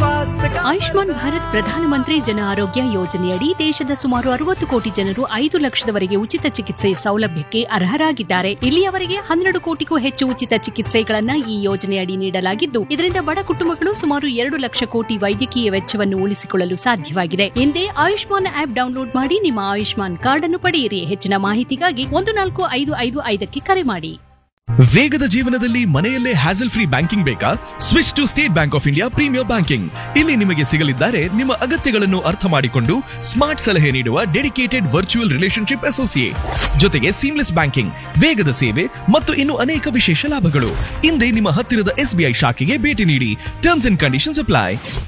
स्वास्थ्य का ಆಯುಷ್ಮಾನ್ ಭಾರತ್ ಪ್ರಧಾನಮಂತ್ರಿ ಜನ ಆರೋಗ್ಯ ಯೋಜನೆಯಡಿ ದೇಶದ ಸುಮಾರು ಅರವತ್ತು ಕೋಟಿ ಜನರು ಐದು ಲಕ್ಷದವರೆಗೆ ಉಚಿತ ಚಿಕಿತ್ಸೆ ಸೌಲಭ್ಯಕ್ಕೆ ಅರ್ಹರಾಗಿದ್ದಾರೆ ಇಲ್ಲಿಯವರೆಗೆ ಹನ್ನೆರಡು ಕೋಟಿಗೂ ಹೆಚ್ಚು ಉಚಿತ ಚಿಕಿತ್ಸೆಗಳನ್ನ ಈ ಯೋಜನೆಯಡಿ ನೀಡಲಾಗಿದ್ದು ಇದರಿಂದ ಬಡ ಕುಟುಂಬಗಳು ಸುಮಾರು ಎರಡು ಲಕ್ಷ ಕೋಟಿ ವೈದ್ಯಕೀಯ ವೆಚ್ಚವನ್ನು ಉಳಿಸಿಕೊಳ್ಳಲು ಸಾಧ್ಯವಾಗಿದೆ ಹಿಂದೆ ಆಯುಷ್ಮಾನ್ ಆಪ್ ಡೌನ್ಲೋಡ್ ಮಾಡಿ ನಿಮ್ಮ ಆಯುಷ್ಮಾನ್ ಕಾರ್ಡ್ ಅನ್ನು ಪಡೆಯಿರಿ ಹೆಚ್ಚಿನ ಮಾಹಿತಿಗಾಗಿ ಒಂದು ನಾಲ್ಕು ಐದು ಐದು ಐದಕ್ಕೆ ಕರೆ ಮಾಡಿ ವೇಗದ ಜೀವನದಲ್ಲಿ ಮನೆಯಲ್ಲೇ ಹ್ಯಾಸಲ್ ಫ್ರೀ ಬ್ಯಾಂಕಿಂಗ್ ಬೇಕಾ switch to State Bank of India premier banking ಇಲ್ಲಿ ನಿಮಗೆ ಸಿಗಲಿದ್ದಾರೆ ನಿಮ್ಮ ಅಗತ್ಯಗಳನ್ನು ಅರ್ಥ ಮಾಡಿಕೊಂಡು ಸ್ಮಾರ್ಟ್ ಸಲಹೆ ನೀಡುವ ಡೆಡಿಕೇಟೆಡ್ ವರ್ಚುವಲ್ ರಿಲೇಶನ್ಶಿಪ್ ಅಸೋಸಿಯೇಟ್ ಜೊತೆಗೆ ಸೀಮ್ಲೆಸ್ ಬ್ಯಾಂಕಿಂಗ್ ವೇಗದ ಸೇವೆ ಮತ್ತು ಇನ್ನು ಅನೇಕ ವಿಶೇಷ ಲಾಭಗಳು ಹಿಂದೆ ನಿಮ್ಮ ಹತ್ತಿರದ ಎಸ್ಬಿಐ ಶಾಖೆಗೆ ಭೇಟಿ ನೀಡಿ ಟರ್ಮ್ಸ್ ಅಂಡ್ ಕಂಡೀಷನ್ಸ್ ಅಪ್ಲೈ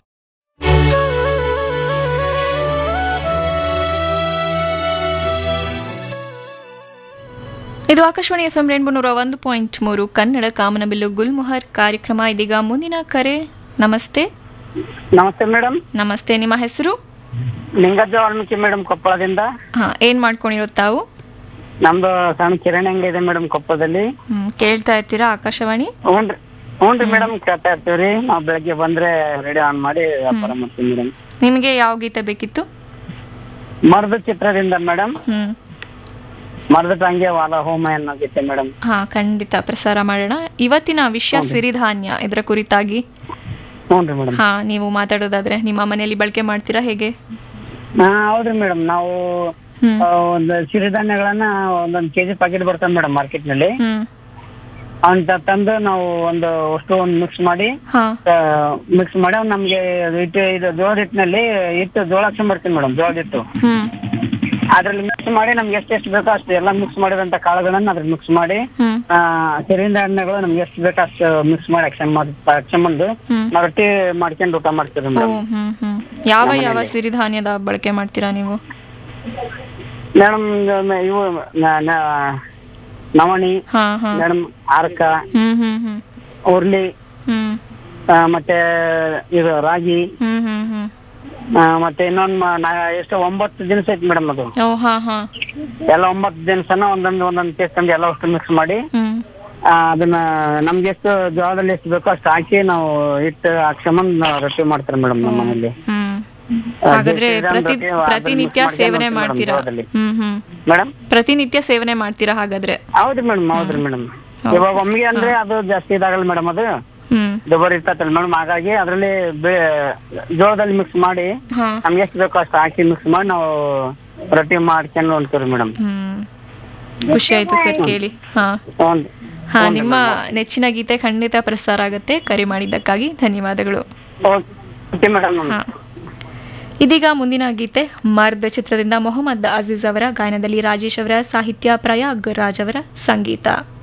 ಇದು ಆಕಾಶವಾಣಿ ಎಫ್ ಎಂ ರೇನ್ಬೋ ನೂರ ಒಂದು ಪಾಯಿಂಟ್ ಮೂರು ಕನ್ನಡ ಕಾಮನಬಿಲ್ಲು ಗುಲ್ಮೊಹರ್ ಕಾರ್ಯಕ್ರಮ ಇದೀಗ ಮುಂದಿನ ಕರೆ ನಮಸ್ತೆ ನಮಸ್ತೆ ಮೇಡಮ್ ನಮಸ್ತೆ ನಿಮ್ಮ ಹೆಸರು ಲಿಂಗಜ್ಜ ವಾಲ್ಮೀಕಿ ಮೇಡಮ್ ಕೊಪ್ಪಳದಿಂದ ಹಾ ಏನ್ ಮಾಡ್ಕೊಂಡಿರೋ ತಾವು ನಮ್ದು ಸಣ್ಣ ಕಿರಾಣಿ ಅಂಗಡಿ ಇದೆ ಮೇಡಮ್ ಕೊಪ್ಪಳದಲ್ಲಿ ಹ್ಮ್, ಕೇಳ್ತಾ ಇರ್ತೀರಾ ಆಕಾಶವಾಣಿ ಹ್ಞೂನ್ರಿ ಹ್ಞೂನ್ರಿ ಮೇಡಮ್ ಕೇಳ್ತಾ ಇರ್ತೀವ್ರಿ ನಾವು ಬೆಳಗ್ಗೆ ಬಂದ್ರೆ ರೇಡಿಯೋ ಆನ್ ಮಾಡಿ ವ್ಯಾಪಾರ ಮಾಡ್ತೀವಿ ಮೇಡಮ್ ನಿಮಗೆ ಯಾವ ಗೀತೆ ಬೇಕಿತ್ತು ಮರದ ಚಿತ್ರದಿಂದ ಮೇಡಮ್ ಹ್ಮ್ ಮರದ ಟಂಗೆ ವಾಲ ಹೋಮ ಅನ್ನೋ ಗೀತೆ ಮೇಡಮ್ ಹಾ ಖಂಡಿತ ಪ್ರಸಾರ ಮಾಡೋಣ ಇವತ್ತಿನ ವಿಷಯ ಸಿರಿಧಾನ್ಯ ಇದರ ಕುರಿತಾಗಿ ಹ್ಞೂನ್ರಿ ಮೇಡಮ್ ಹಾ ನೀವು ಮಾತಾಡೋದಾದ್ರೆ ನಿಮ್ಮ ಮನೆಯಲ್ಲಿ ಬಳಕೆ ಮಾಡ್ತೀರಾ ಹೇಗೆ ಹಾ ಹೌದ್ರಿ ಮೇಡಮ್ ನಾವು ಹ್ಮ್ ಆ, ಒಂದು ಸಿರಿಧಾನ್ಯಗಳನ್ನ ಒಂದೊಂದು ಕೆಜಿ ಪ್ಯಾಕೆಟ್ ಬರ್ತವೆ ಮೇಡಮ್ ಮಾರ್ಕೆಟ್ ನಲ್ಲಿ ಹ್ಮ್ ಅಂತ ತಂದು ನಾವು ಒಂದು ಅಷ್ಟು ಒಂದು ಮಿಕ್ಸ್ ಮಾಡಿ ಹಾ ಮಿಕ್ಸ್ ಮಾಡಿ ಅವ್ನ್ ನಮ್ಗೆ ಹಿಟ್ಟು ಇದು ಜೋಳದ ಹಿಟ್ಟಿನಲ್ಲಿ ಹಿಟ್ಟು ಜೋಳ ಹಾಕ್ಸ್ಕೊಂಡ್ ಮೇಡಮ್ ಜೋಳದ ಹಿಟ್ಟು ಹ್ಮ್ ಅದ್ರಲ್ಲಿ ಮಿಕ್ಸ್ ಮಾಡಿ ನಮ್ಗೆ ಎಷ್ಟು ಎಷ್ಟು ಬೇಕೋ ಅಷ್ಟು ಎಲ್ಲ ಮಿಕ್ಸ್ ಮಾಡಿದಂತ ಕಾಳುಗಳನ್ನ ಅದ್ರಲ್ಲಿ ಮಿಕ್ಸ್ ಮಾಡಿ ಹ್ಮ್ ಆ ಸಿರಿಂದ ಹಣ್ಣುಗಳು ನಮ್ಗೆ ಎಷ್ಟು ಬೇಕೋ ಅಷ್ಟು ಮಿಕ್ಸ್ ಮಾಡಿ ಅಕ್ಷನ್ ಮಾಡಿ ಅಕ್ಷಂಬಂದು ಹ್ಮ್. ನಾವು ರೊಟ್ಟಿ ಮಾಡ್ಕೊಂಡು ಊಟ ಮಾಡ್ತೀವಿ ಓ ಮೇಡಮ್ ಹ್ಮ್ ಹ್ಮ್ ಯಾವ ಯಾವ ಸಿರಿಧಾನ್ಯದ ಬಳಕೆ ಮಾಡ್ತೀರಾ ನೀವು ಮೇಡಮ್ ಇವು ನ- ನ- ನವಣಿ ಹಾ ಹಾ ಮೇಡಮ್ ಆರ್ಕ ಹ್ಮ್ ಹ್ಮ್ ಹ್ಮ್ ಉರ್ಲಿ ಹ್ಮ್ ಆ, ಮತ್ತೆ ಇದು ರಾಗಿ ಹ್ಮ್ ಹ್ಮ್ ಹ್ಮ್ ಆ, ಮತ್ತೆ ಇನ್ನೊಂದು ಎಷ್ಟು ಒಂಬತ್ತು ದಿನಸ ಐತಿ ಮೇಡಮ್ ಅದು ಓ ಹಾ ಹಾ ಎಲ್ಲ ಒಂಬತ್ತು ದಿನಸನ ಒಂದೊಂದು ಒಂದೊಂದು ಪೀಸ್ ತಂದು ಎಲ್ಲ ಅಷ್ಟು ಮಿಕ್ಸ್ ಮಾಡಿ ಹ್ಮ್ ಆ, ಅದನ್ನ ನಮ್ಗೆ ಎಷ್ಟು ಜೋಳದಲ್ಲಿ ಎಷ್ಟು ಬೇಕೋ ಅಷ್ಟು ಹಾಕಿ ನಾವು ಹಿಟ್ಟು ಹಾಕ್ಸ್ಕೊಂಬಂದ್ ನಾವು ರೊಟ್ಟಿ ಮಾಡ್ತಾರೆ ಮೇಡಮ್ ನಮ್ಮ ಮನೇಲಿ ಹ್ಮ್ ಆ, ಹಾಗಾದ್ರೆ ಜೊತೆಗೆ ಪ್ರತಿ ಅದನ್ನ ರೊಟ್ಟಿ ಪ್ರತಿನಿತ್ಯ ಮಾಡ್ಕೊಂಡು ಸೇವನೆ ಮಾಡ್ತೀವಿ ಮಾಡ್ತೀರಾ madam ಜೋಳದಲ್ಲಿ. ಹ್ಮ್ ಹ್ಮ್ ಮೇಡಮ್ ಪ್ರತಿನಿತ್ಯ ಸೇವನೆ ಮಾಡ್ತೀರಾ ಹಾಗಾದ್ರೆ ಹೌದು ಮೇಡಮ್ ಹೌದ್ರಿ ಮೇಡಮ್ ಇವಾಗ ಒಮ್ಮೆಗೆ ಅಂದ್ರೆ ಅದು ಜಾಸ್ತಿ ಇದಾಗಲ್ಲ ಮೇಡಮ್ ಅದು ಹ್ಮ್ ದುಬಾರಿ ಇರ್ತೈತಲ್ಲ ಮೇಡಮ್ ಹಾಗಾಗಿ ಅದ್ರಲ್ಲಿ ಜೋಳದಲ್ಲಿ ಮಿಕ್ಸ್ ಮಾಡಿ ಹಾ ನಮ್ಗೆ ಎಷ್ಟು ಬೇಕೋ ಅಷ್ಟು ಹಾಕಿ ಮಿಕ್ಸ್ ಮಾಡಿ ನಾವು ರೊಟ್ಟಿ ಮಾಡ್ಕೊಂಡು ಹೊಂತೀವಿ ಮೇಡಮ್ ಹ್ಮ್ ಖುಷಿ ಆಯ್ತು ಸರ್ ಕೇಳಿ ಹಾ ಹ್ಞೂ ಹಾ ನಿಮ್ಮ ನೆಚ್ಚಿನ ಗೀತೆ ಖಂಡಿತ ಪ್ರಸಾರ ಆಗುತ್ತೆ ಕರೆ ಮಾಡಿದ್ದಕ್ಕಾಗಿ ಧನ್ಯವಾದಗಳು ಓಕೆ ಮೇಡಮ್ ಹಾ ಇದೀಗ ಮುಂದಿನ ಗೀತೆ ಮರ್ದ್ ಚಿತ್ರದಿಂದ ಮೊಹಮ್ಮದ್ ಅಜೀಜ್ ಅವರ ಗಾಯನದಲ್ಲಿ ರಾಜೇಶ್ ಅವರ ಸಾಹಿತ್ಯ ಪ್ರಯಾಗ್ ರಾಜ್ ಅವರ ಸಂಗೀತ